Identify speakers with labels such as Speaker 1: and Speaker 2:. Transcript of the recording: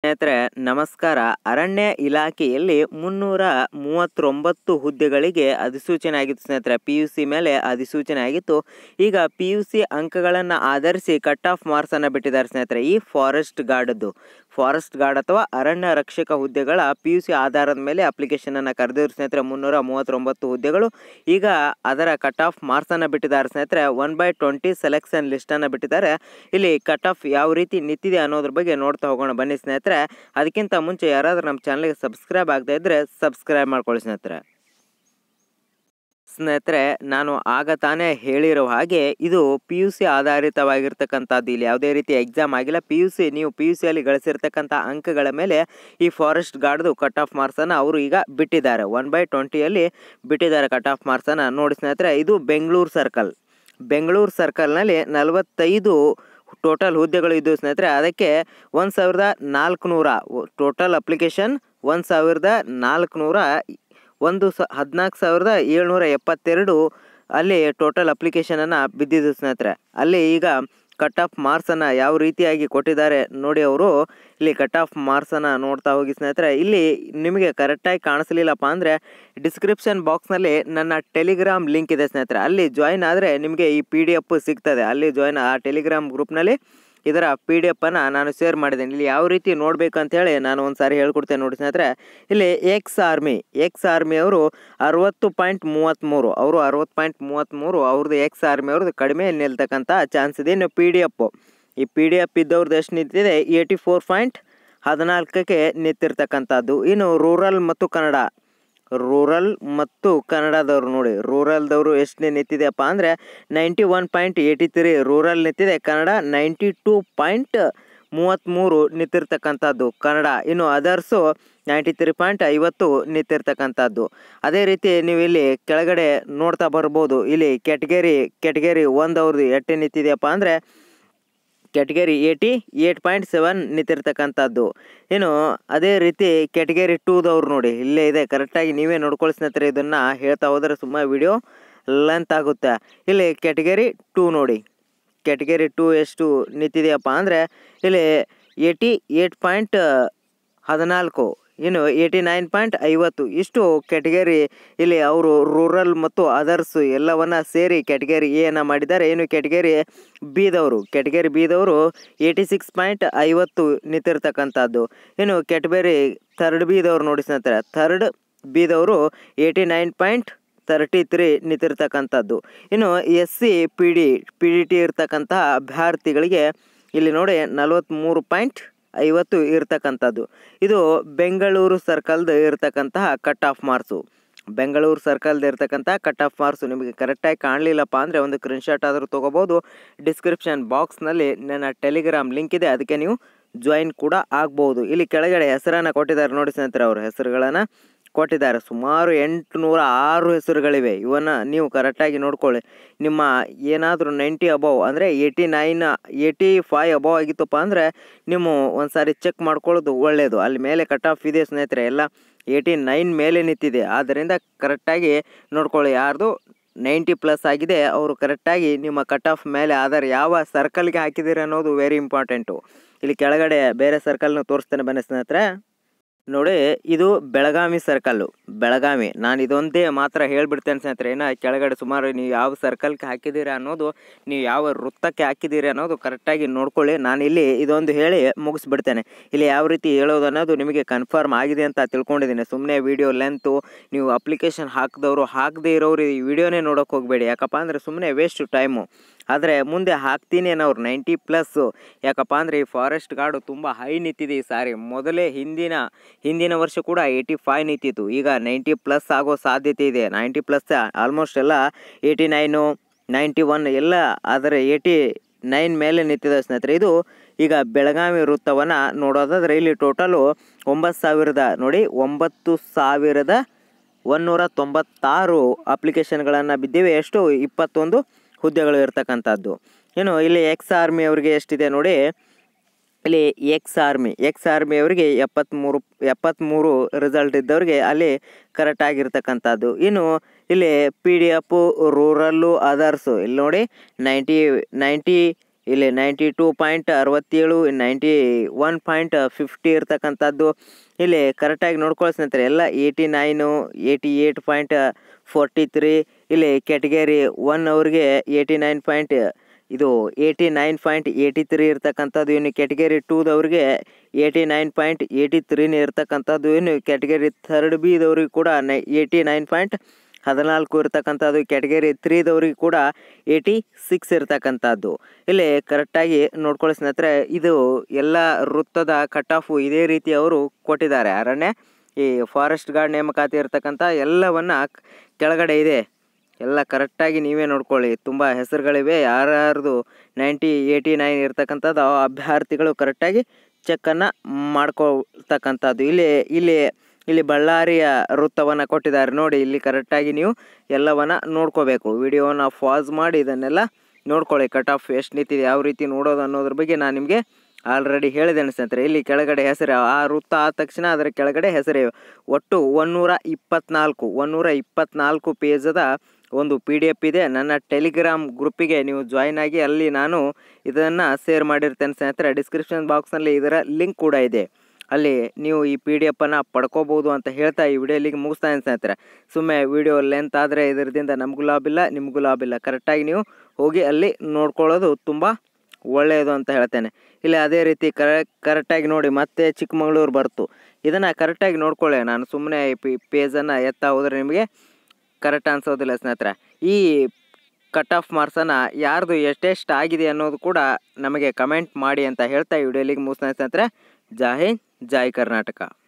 Speaker 1: ಸ್ನೇಹಿತರೆ ನಮಸ್ಕಾರ ಅರಣ್ಯ ಇಲಾಖೆಯಲ್ಲಿ ಮುನ್ನೂರ ಮೂವತ್ತೊಂಬತ್ತು ಹುದ್ದೆಗಳಿಗೆ ಅಧಿಸೂಚನೆ ಆಗಿತ್ತು ಸ್ನೇಹಿತರೆ ಪಿ ಯು ಸಿ ಮೇಲೆ ಅಧಿಸೂಚನೆ ಆಗಿತ್ತು ಈಗ ಪಿ ಯು ಸಿ ಅಂಕಗಳನ್ನು ಆಧರಿಸಿ ಕಟ್ ಆಫ್ ಮಾರ್ಕ್ಸನ್ನು ಬಿಟ್ಟಿದ್ದಾರೆ ಸ್ನೇಹಿತರೆ ಈ ಫಾರೆಸ್ಟ್ ಗಾರ್ಡದ್ದು ಫಾರೆಸ್ಟ್ ಗಾರ್ಡ್ ಅಥವಾ ಅರಣ್ಯ ರಕ್ಷಕ ಹುದ್ದೆಗಳ ಪಿ ಯು ಸಿ ಆಧಾರದ ಮೇಲೆ ಅಪ್ಲಿಕೇಶನನ್ನು ಕರೆದಿದ್ರು ಸ್ನೇಹಿತರೆ ಮುನ್ನೂರ ಮೂವತ್ತೊಂಬತ್ತು ಹುದ್ದೆಗಳು ಈಗ ಅದರ ಕಟ್ ಆಫ್ ಮಾರ್ಕ್ಸನ್ನು ಬಿಟ್ಟಿದ್ದಾರೆ ಸ್ನೇಹಿತರೆ ಒನ್ ಬೈ ಟ್ವೆಂಟಿ ಸೆಲೆಕ್ಷನ್ ಲಿಸ್ಟನ್ನು ಬಿಟ್ಟಿದ್ದಾರೆ ಇಲ್ಲಿ ಕಟ್ ಆಫ್ ಯಾವ ರೀತಿ ನಿಂತಿದೆ ಅನ್ನೋದ್ರ ಬಗ್ಗೆ ನೋಡ್ತಾ ಹೋಗೋಣ ಬನ್ನಿ ಸ್ನೇಹಿತರೆ ಅದಕ್ಕಿಂತ ಮುಂಚೆ ಯಾರಾದರೂ ನಮ್ಮ ಚಾನಲ್ಗೆ ಸಬ್ಸ್ಕ್ರೈಬ್ ಆಗದೇ ಇದ್ದರೆ ಸಬ್ಸ್ಕ್ರೈಬ್ ಮಾಡ್ಕೊಳ್ಳಿ ಸ್ನೇಹಿತರೆ ಸ್ನೇಹಿತರೆ ನಾನು ಆಗ ತಾನೇ ಹೇಳಿರೋ ಹಾಗೆ ಇದು ಪಿ ಯು ಸಿ ಆಧಾರಿತವಾಗಿರ್ತಕ್ಕಂಥದ್ದು ಇಲ್ಲಿ ಯಾವುದೇ ರೀತಿ ಎಕ್ಸಾಮ್ ಆಗಿಲ್ಲ ಪಿ ಯು ಸಿ ನೀವು ಪಿ ಯು ಸಿಯಲ್ಲಿ ಗಳಿಸಿರ್ತಕ್ಕಂಥ ಅಂಕಗಳ ಮೇಲೆ ಈ ಫಾರೆಸ್ಟ್ ಗಾರ್ಡ್ದು ಕಟ್ ಆಫ್ ಮಾರ್ಕ್ಸನ್ನು ಅವರು ಈಗ ಬಿಟ್ಟಿದ್ದಾರೆ ಒನ್ ಬೈ ಟ್ವೆಂಟಿಯಲ್ಲಿ ಬಿಟ್ಟಿದ್ದಾರೆ ಕಟ್ ಆಫ್ ಮಾರ್ಕ್ಸನ್ನು ನೋಡಿ ಸ್ನೇಹಿತರೆ ಇದು ಬೆಂಗಳೂರು ಸರ್ಕಲ್ ಬೆಂಗಳೂರು ಸರ್ಕಲ್ನಲ್ಲಿ ನಲವತ್ತೈದು ಟೋಟಲ್ ಹುದ್ದೆಗಳು ಇದ್ದವು ಸ್ನೇಹಿತರೆ ಅದಕ್ಕೆ ಒಂದು ಸಾವಿರದ ನಾಲ್ಕುನೂರ ಟೋಟಲ್ ಅಪ್ಲಿಕೇಶನ್ ಒಂದು ಸಾವಿರದ ನಾಲ್ಕುನೂರ ಒಂದು ಸ ಹದಿನಾಲ್ಕು ಸಾವಿರದ ಏಳ್ನೂರ ಎಪ್ಪತ್ತೆರಡು ಅಲ್ಲಿ ಟೋಟಲ್ ಅಪ್ಲಿಕೇಶನನ್ನು ಬಿದ್ದಿದ್ದು ಸ್ನೇಹಿತರೆ ಅಲ್ಲಿ ಈಗ ಕಟ್ ಆಫ್ ಮಾರ್ಕ್ಸನ್ನು ಯಾವ ರೀತಿಯಾಗಿ ಕೊಟ್ಟಿದ್ದಾರೆ ನೋಡಿ ಅವರು ಇಲ್ಲಿ ಕಟ್ ಆಫ್ ಮಾರ್ಕ್ಸನ್ನು ನೋಡ್ತಾ ಹೋಗಿ ಸ್ನೇಹಿತರೆ ಇಲ್ಲಿ ನಿಮಗೆ ಕರೆಕ್ಟಾಗಿ ಕಾಣಿಸ್ಲಿಲ್ಲಪ್ಪ ಅಂದರೆ ಡಿಸ್ಕ್ರಿಪ್ಷನ್ ಬಾಕ್ಸ್ನಲ್ಲಿ ನನ್ನ ಟೆಲಿಗ್ರಾಮ್ ಲಿಂಕ್ ಇದೆ ಸ್ನೇಹಿತರೆ ಅಲ್ಲಿ ಜಾಯಿನ್ ಆದರೆ ನಿಮಗೆ ಈ ಪಿ ಡಿ ಎಫ್ ಸಿಗ್ತದೆ ಅಲ್ಲಿ ಜಾಯಿನ್ ಆ ಟೆಲಿಗ್ರಾಮ್ ಗ್ರೂಪ್ನಲ್ಲಿ ಇದರ ಪಿ ಡಿ ಎಫನ್ನು ನಾನು ಶೇರ್ ಮಾಡಿದ್ದೇನೆ ಇಲ್ಲಿ ಯಾವ ರೀತಿ ನೋಡಬೇಕು ಅಂತೇಳಿ ನಾನು ಒಂದು ಸಾರಿ ಹೇಳ್ಕೊಡ್ತೇನೆ ನೋಡಿ ಸ್ನೇಹಿತರೆ ಇಲ್ಲಿ ಎಕ್ಸ್ ಆರ್ಮಿ ಎಕ್ಸ್ ಆರ್ಮಿ ಅವರು ಅರವತ್ತು ಪಾಯಿಂಟ್ ಮೂವತ್ತ್ಮೂರು ಅವರು ಅರವತ್ತು ಪಾಯಿಂಟ್ ಮೂವತ್ತ್ಮೂರು ಅವ್ರದ್ದು ಎಕ್ಸ್ ಆರ್ಮಿ ಅವ್ರದ್ದು ಕಡಿಮೆ ನಿಲ್ತಕ್ಕಂಥ ಚಾನ್ಸ್ ಇದೆ ಇನ್ನು ಪಿ ಡಿ ಎಫ್ ಈ ಪಿ ಡಿ ಎಫ್ ಇದ್ದವ್ರದ್ದು ಎಷ್ಟು ನಿಂತಿದೆ ಏಯ್ಟಿ ಫೋರ್ ಪಾಯಿಂಟ್ ಹದಿನಾಲ್ಕಕ್ಕೆ ನಿಂತಿರ್ತಕ್ಕಂಥದ್ದು ಇನ್ನು ರೂರಲ್ ಮತ್ತು ಕನ್ನಡ ರೂರಲ್ ಮತ್ತು ಕನ್ನಡದವ್ರು ನೋಡಿ ರೂರಲ್ದವರು ಎಷ್ಟು ನಿಂತಿದೆಯಪ್ಪ ಅಂದರೆ ninety one point eighty three rural ನಿಂತಿದೆ ಕನ್ನಡ ನೈಂಟಿ ಟೂ ಪಾಯಿಂಟ್ ಮೂವತ್ತ್ಮೂರು ನಿಂತಿರ್ತಕ್ಕಂಥದ್ದು ಕನ್ನಡ ಇನ್ನು ಅದರ್ಸು ನೈಂಟಿ ತ್ರೀ ಪಾಯಿಂಟ್ ಐವತ್ತು ನಿಂತಿರ್ತಕ್ಕಂಥದ್ದು ಅದೇ ರೀತಿ ನೀವು ಇಲ್ಲಿ ಕೆಳಗಡೆ ನೋಡ್ತಾ ಬರ್ಬೋದು ಇಲ್ಲಿ ಕೆಟಗರಿ ಕೆಟಗರಿ ಒಂದು ಅವ್ರದ್ದು ಎಷ್ಟು ನಿಂತಿದೆಯಪ್ಪ ಅಂದರೆ category eighty eight point seven ನಿಂತಿರ್ತಕ್ಕಂಥದ್ದು ಇನ್ನು ಅದೇ ರೀತಿ ಕೆಟಗರಿ ಟೂದವ್ರು ನೋಡಿ ಇಲ್ಲೇ ಇದೆ ಕರೆಕ್ಟಾಗಿ ನೀವೇ ನೋಡ್ಕೊಳ್ಳಿ ಸ್ನೇಹಿತರೆ ಇದನ್ನು ಹೇಳ್ತಾ ಹೋದರೆ ಸುಮ್ಮನೆ ವಿಡಿಯೋ ಲೆಂತ್ ಆಗುತ್ತೆ ಇಲ್ಲಿ ಕೆಟಗರಿ ಟೂ ನೋಡಿ ಕೆಟಗರಿ ಟೂ ಎಷ್ಟು ನಿಂತಿದೆಯಪ್ಪ ಅಂದರೆ ಇಲ್ಲಿ ಏಯ್ಟಿ ಏಯ್ಟ್ ಪಾಯಿಂಟ್ ಹದಿನಾಲ್ಕು ಇನ್ನು ಏಯ್ಟಿ ನೈನ್ ಪಾಯಿಂಟ್ ಐವತ್ತು ಇಷ್ಟು ಕೆಟಗರಿ ಇಲ್ಲಿ ಅವರು ರೂರಲ್ ಮತ್ತು ಅದರ್ಸ್ ಎಲ್ಲವನ್ನ ಸೇರಿ ಕೆಟಗರಿ ಎನ ಮಾಡಿದ್ದಾರೆ ಇನ್ನು ಕೆಟಗರಿ ಬಿದವರು ಕೆಟಗರಿ ಬಿದವರು ಏಯ್ಟಿ ಸಿಕ್ಸ್ ಪಾಯಿಂಟ್ ಐವತ್ತು ನಿಂತಿರ್ತಕ್ಕಂಥದ್ದು ಇನ್ನು ಕೆಟಗರಿ ಥರ್ಡ್ ಬಿದವರು ನೋಡಿ ಸ್ನೇಹಿತರೆ ಥರ್ಡ್ ಬಿದವರು eighty nine point thirty three ನಿಂತಿರ್ತಕ್ಕಂಥದ್ದು ಇನ್ನು S C P D P D T ಇರ್ತಕ್ಕಂತಹ ಅಭ್ಯರ್ಥಿಗಳಿಗೆ ಇಲ್ಲಿ ನೋಡಿ ನಲವತ್ತ್ಮೂರು ಪಾಯಿಂಟ್ ಐವತ್ತು ಇರ್ತಕ್ಕಂಥದ್ದು ಇದು ಬೆಂಗಳೂರು ಸರ್ಕಲ್ದು ಇರ್ತಕ್ಕಂತಹ ಕಟ್ ಆಫ್ ಮಾರ್ಕ್ಸು ಬೆಂಗಳೂರು ಸರ್ಕಲ್ದು ಇರ್ತಕ್ಕಂಥ ಕಟ್ ಆಫ್ ಮಾರ್ಕ್ಸು ನಿಮಗೆ ಕರೆಕ್ಟಾಗಿ ಕಾಣಲಿಲ್ಲಪ್ಪ ಅಂದರೆ ಒಂದು ಸ್ಕ್ರೀನ್ಶಾಟ್ ಆದರೂ ತೊಗೋಬೋದು ಡಿಸ್ಕ್ರಿಪ್ಷನ್ ಬಾಕ್ಸ್ನಲ್ಲಿ ನನ್ನ ಟೆಲಿಗ್ರಾಮ್ ಲಿಂಕ್ ಇದೆ ಅದಕ್ಕೆ ನೀವು ಜಾಯಿನ್ ಕೂಡ ಆಗ್ಬೋದು ಇಲ್ಲಿ ಕೆಳಗಡೆ ಹೆಸರನ್ನು ಕೊಟ್ಟಿದ್ದಾರೆ ನೋಡಿ ಸ್ನೇಹಿತರೆ ಅವ್ರ ಹೆಸರುಗಳನ್ನು ಕೊಟ್ಟಿದ್ದಾರೆ ಸುಮಾರು ಎಂಟುನೂರ ಆರು ಹೆಸರುಗಳಿವೆ ಇವನ್ನ ನೀವು ಕರೆಕ್ಟಾಗಿ ನೋಡ್ಕೊಳ್ಳಿ ನಿಮ್ಮ ಏನಾದರೂ ನೈಂಟಿ ಅಬವ್ ಅಂದರೆ eighty nine eighty five above ಆಗಿತ್ತಪ್ಪ ಅಂದರೆ ನೀವು ಒಂದು ಸಾರಿ ಚೆಕ್ ಮಾಡ್ಕೊಳ್ಳೋದು ಒಳ್ಳೆಯದು ಅಲ್ಲಿ ಮೇಲೆ ಕಟ್ ಆಫ್ ಇದೆ ಸ್ನೇಹಿತರೆ ಎಲ್ಲ ಏಯ್ಟಿ ನೈನ್ ಮೇಲೆ ನಿಂತಿದೆ ಆದ್ದರಿಂದ ಕರೆಕ್ಟಾಗಿ ನೋಡ್ಕೊಳ್ಳಿ ಯಾರ್ದು ನೈಂಟಿ ಪ್ಲಸ್ ಆಗಿದೆ ಅವರು ಕರೆಕ್ಟಾಗಿ ನಿಮ್ಮ ಕಟ್ ಆಫ್ ಮೇಲೆ ಆಧಾರ ಯಾವ ಸರ್ಕಲ್ಗೆ ಹಾಕಿದ್ದೀರಿ ಅನ್ನೋದು ವೆರಿ ಇಂಪಾರ್ಟೆಂಟು ಇಲ್ಲಿ ಕೆಳಗಡೆ ಬೇರೆ ಸರ್ಕಲ್ನ ತೋರಿಸ್ತೇನೆ ಬನ್ನಿ ಸ್ನೇಹಿತರೆ ನೋಡಿ ಇದು ಬೆಳಗಾವಿ ಸರ್ಕಲ್ಲು ಬೆಳಗಾವಿ ನಾನು ಇದೊಂದೇ ಮಾತ್ರ ಹೇಳ್ಬಿಡ್ತೇನೆ ಸ್ನೇಹಿತರೆ ಇನ್ನು ಕೆಳಗಡೆ ಸುಮಾರು ನೀವು ಯಾವ ಸರ್ಕಲ್ಗೆ ಹಾಕಿದ್ದೀರಾ ಅನ್ನೋದು ನೀವು ಯಾವ ವೃತ್ತಕ್ಕೆ ಹಾಕಿದ್ದೀರಿ ಅನ್ನೋದು ಕರೆಕ್ಟಾಗಿ ನೋಡ್ಕೊಳ್ಳಿ ನಾನು ಇಲ್ಲಿ ಇದೊಂದು ಹೇಳಿ ಮುಗಿಸ್ಬಿಡ್ತೇನೆ ಇಲ್ಲಿ ಯಾವ ರೀತಿ ಹೇಳೋದು ಅನ್ನೋದು ನಿಮಗೆ ಕನ್ಫರ್ಮ್ ಆಗಿದೆ ಅಂತ ತಿಳ್ಕೊಂಡಿದ್ದೀನಿ ಸುಮ್ಮನೆ ವಿಡಿಯೋ ಲೆಂತು ನೀವು ಅಪ್ಲಿಕೇಶನ್ ಹಾಕಿದವರು ಹಾಕದೇ ಇರೋರು ಈ ವಿಡಿಯೋನೇ ನೋಡೋಕೆ ಹೋಗಬೇಡಿ ಯಾಕಪ್ಪ ಅಂದರೆ ಸುಮ್ಮನೆ ವೇಸ್ಟ್ ಟೈಮು ಆದರೆ ಮುಂದೆ ಹಾಕ್ತೀನಿ ಅನ್ನೋರು ನೈಂಟಿ ಪ್ಲಸ್ಸು ಯಾಕಪ್ಪ ಅಂದರೆ ಈ ಫಾರೆಸ್ಟ್ ಗಾರ್ಡು ತುಂಬ ಹೈ ನಿಂತಿದೆ ಈ ಸಾರಿ ಮೊದಲೇ ಹಿಂದಿನ ಹಿಂದಿನ ವರ್ಷ ಕೂಡ ಏಯ್ಟಿ ಫೈವ್ ನಿಂತಿತ್ತು ಈಗ ನೈಂಟಿ ಪ್ಲಸ್ ಆಗೋ ಸಾಧ್ಯತೆ ಇದೆ ನೈಂಟಿ ಪ್ಲಸ್ ಆಲ್ಮೋಸ್ಟ್ ಎಲ್ಲ ಏಯ್ಟಿ ನೈನು ನೈಂಟಿ ಒನ್ ಎಲ್ಲ ಆದರೆ ಏಯ್ಟಿ ನೈನ್ ಮೇಲೆ ನಿಂತಿದೆ ಸ್ನೇಹಿತರೆ ಇದು ಈಗ ಬೆಳಗಾವಿ ವೃತ್ತವನ್ನು ನೋಡೋದಾದರೆ ಇಲ್ಲಿ ಟೋಟಲು ಒಂಬತ್ತು ಸಾವಿರದ ನೋಡಿ ಒಂಬತ್ತು ಸಾವಿರದ ಒಂನ್ನೂರ ತೊಂಬತ್ತಾರು ಅಪ್ಲಿಕೇಶನ್ಗಳನ್ನು ಬಿದ್ದಿವೆ ಎಷ್ಟು ಇಪ್ಪತ್ತೊಂದು ಹುದ್ದೆಗಳು ಇರ್ತಕ್ಕಂಥದ್ದು ಇನ್ನು ಇಲ್ಲಿ ಎಕ್ಸ್ ಆರ್ಮಿ ಅವರಿಗೆ ಎಷ್ಟಿದೆ ನೋಡಿ ಇಲ್ಲಿ ಎಕ್ಸ್ ಆರ್ಮಿ ಎಕ್ಸ್ ಆರ್ಮಿ ಅವರಿಗೆ ಎಪ್ಪತ್ತ್ಮೂರು ಎಪ್ಪತ್ತ್ಮೂರು ರಿಸಲ್ಟ್ ಇದ್ದವ್ರಿಗೆ ಅಲ್ಲಿ ಕರೆಕ್ಟ್ ಆಗಿರ್ತಕ್ಕಂಥದ್ದು ಇನ್ನು ಇಲ್ಲಿ P D F rural others ಇಲ್ಲಿ ನೋಡಿ ನೈಂಟಿ ನೈಂಟಿ ಇಲ್ಲಿ ನೈಂಟಿ ಟೂ ಪಾಯಿಂಟ್ ಅರವತ್ತೇಳು ನೈಂಟಿ ಒನ್ ಪಾಯಿಂಟ್ ಫಿಫ್ಟಿ ಇರ್ತಕ್ಕಂಥದ್ದು ಇಲ್ಲಿ ಕರೆಕ್ಟಾಗಿ ನೋಡ್ಕೊಳ್ಳಿ ಸ್ನೇಹಿತರೆ ಎಲ್ಲ eighty nine eighty eight point forty three ಇಲ್ಲಿ ಕ್ಯಾಟಗರಿ ಒನ್ ಅವ್ರಿಗೆ ಏಯ್ಟಿ ನೈನ್ ಪಾಯಿಂಟ್ ಇದು eighty nine point eighty three ಇರ್ತಕ್ಕಂಥದ್ದು ಇನ್ನು ಕ್ಯಾಟಗರಿ ಟೂದವ್ರಿಗೆ ಏಯ್ಟಿ ನೈನ್ ಪಾಯಿಂಟ್ ಏಯ್ಟಿ ತ್ರೀನೇ ಇರ್ತಕ್ಕಂಥದ್ದು ಇನ್ನು ಕ್ಯಾಟಗರಿ ಥರ್ಡ್ ಬಿದವ್ರಿಗೆ ಕೂಡ ನೈ ಏಯ್ಟಿ ನೈನ್ ಪಾಯಿಂಟ್ ಹದಿನಾಲ್ಕು ಇರ್ತಕ್ಕಂಥದ್ದು ಕ್ಯಾಟಗರಿ ತ್ರೀದವ್ರಿಗೆ ಕೂಡ ಏಯ್ಟಿ ಸಿಕ್ಸ್ ಇರ್ತಕ್ಕಂಥದ್ದು ಇಲ್ಲಿ ಕರೆಕ್ಟಾಗಿ ನೋಡ್ಕೊಳ್ಳಿ ಸ್ನೇಹಿತರೆ ಇದು ಎಲ್ಲ ವೃತ್ತದ ಕಟ್ ಆಫು ಇದೇ ರೀತಿ ಅವರು ಕೊಟ್ಟಿದ್ದಾರೆ ಅರಣ್ಯ ಈ ಫಾರೆಸ್ಟ್ ಗಾರ್ಡ್ ನೇಮಕಾತಿ ಇರ್ತಕ್ಕಂಥ ಎಲ್ಲವನ್ನು ಕೆಳಗಡೆ ಇದೆ ಎಲ್ಲ ಕರೆಕ್ಟಾಗಿ ನೀವೇ ನೋಡ್ಕೊಳ್ಳಿ ತುಂಬ ಹೆಸರುಗಳಿವೆ ಯಾರ್ಯಾರ್ದು ನೈಂಟಿ ಏಯ್ಟಿ ನೈನ್ ಇರ್ತಕ್ಕಂಥದ್ದು ಆ ಅಭ್ಯರ್ಥಿಗಳು ಕರೆಕ್ಟಾಗಿ ಚೆಕ್ಕನ್ನು ಮಾಡ್ಕೊಳ್ತಕ್ಕಂಥದ್ದು ಇಲ್ಲಿ ಇಲ್ಲಿ ಇಲ್ಲಿ ಬಳ್ಳಾರಿಯ ವೃತ್ತವನ್ನು ಕೊಟ್ಟಿದ್ದಾರೆ ನೋಡಿ ಇಲ್ಲಿ ಕರೆಕ್ಟಾಗಿ ನೀವು ಎಲ್ಲವನ್ನು ನೋಡ್ಕೋಬೇಕು ವಿಡಿಯೋನ ಫಾಸ್ ಮಾಡಿ ಇದನ್ನೆಲ್ಲ ನೋಡ್ಕೊಳ್ಳಿ ಕಟ್ ಆಫ್ ಎಷ್ಟು ನಿಂತಿದೆ ಯಾವ ರೀತಿ ನೋಡೋದು ಅನ್ನೋದ್ರ ಬಗ್ಗೆ ನಾನು ನಿಮಗೆ ಆಲ್ರೆಡಿ ಹೇಳಿದ್ದೇನೆ ಸ್ನೇಹಿತರೆ ಇಲ್ಲಿ ಕೆಳಗಡೆ ಹೆಸರು ಆ ವೃತ್ತ ಆದ ತಕ್ಷಣ ಅದರ ಕೆಳಗಡೆ ಹೆಸರೇ ಒಟ್ಟು ಒನ್ನೂರ ಇಪ್ಪತ್ನಾಲ್ಕು ಒನ್ನೂರ ಇಪ್ಪತ್ನಾಲ್ಕು ಪೇಜದ ಒಂದು ಪಿ ಡಿ ಎಫ್ ಇದೆ ನನ್ನ ಟೆಲಿಗ್ರಾಮ್ ಗ್ರೂಪಿಗೆ ನೀವು ಜಾಯ್ನ್ ಆಗಿ ಅಲ್ಲಿ ನಾನು ಇದನ್ನು ಶೇರ್ ಮಾಡಿರ್ತೇನೆ ಸ್ನೇಹಿತರೆ ಡಿಸ್ಕ್ರಿಪ್ಷನ್ ಬಾಕ್ಸ್ನಲ್ಲಿ ಇದರ ಲಿಂಕ್ ಕೂಡ ಇದೆ ಅಲ್ಲಿ ನೀವು ಈ ಪಿ ಡಿ ಎಫನ್ನು ಪಡ್ಕೋಬೋದು ಅಂತ ಹೇಳ್ತಾ ಈ ವಿಡಿಯೋ ಇಲ್ಲಿಗೆ ಮುಗಿಸ್ತಾ ಇದ್ದೀನಿ ಸ್ನೇಹಿತರೆ ಸುಮ್ಮನೆ ವಿಡಿಯೋ ಲೆಂತ್ ಆದರೆ ಇದರಿಂದ ನಮಗೂ ಲಾಭ ಇಲ್ಲ ನಿಮಗೂ ಲಾಭ ಇಲ್ಲ ಕರೆಕ್ಟಾಗಿ ನೀವು ಹೋಗಿ ಅಲ್ಲಿ ನೋಡ್ಕೊಳ್ಳೋದು ತುಂಬ ಒಳ್ಳೆಯದು ಅಂತ ಹೇಳ್ತೇನೆ ಇಲ್ಲಿ ಅದೇ ರೀತಿ ಕರೆ ಕರೆಕ್ಟಾಗಿ ನೋಡಿ ಮತ್ತೆ ಚಿಕ್ಕಮಗಳೂರು ಬರ್ತು ಇದನ್ನು ಕರೆಕ್ಟಾಗಿ ನೋಡ್ಕೊಳ್ಳಿ ನಾನು ಸುಮ್ಮನೆ ಈ ಪಿ ಪೇಜನ್ನು ಎತ್ತಾ ಹೋದರೆ ನಿಮಗೆ ಕರೆಕ್ಟ್ ಅನ್ಸೋದಿಲ್ಲ ಸ್ನೇಹಿತರೆ ಈ ಕಟ್ ಆಫ್ ಮಾರ್ಕ್ಸನ್ನು ಯಾರ್ದು ಎಷ್ಟೆಷ್ಟು ಆಗಿದೆ ಅನ್ನೋದು ಕೂಡ ನಮಗೆ ಕಮೆಂಟ್ ಮಾಡಿ ಅಂತ ಹೇಳ್ತಾ ಈ ವಿಡಿಯೋಲಿಗೆ ಮುಗಿಸ್ತಾ ಸ್ನೇಹಿತರೆ ಜೈ ಹಿಂದ್ ಜೈ ಕರ್ನಾಟಕ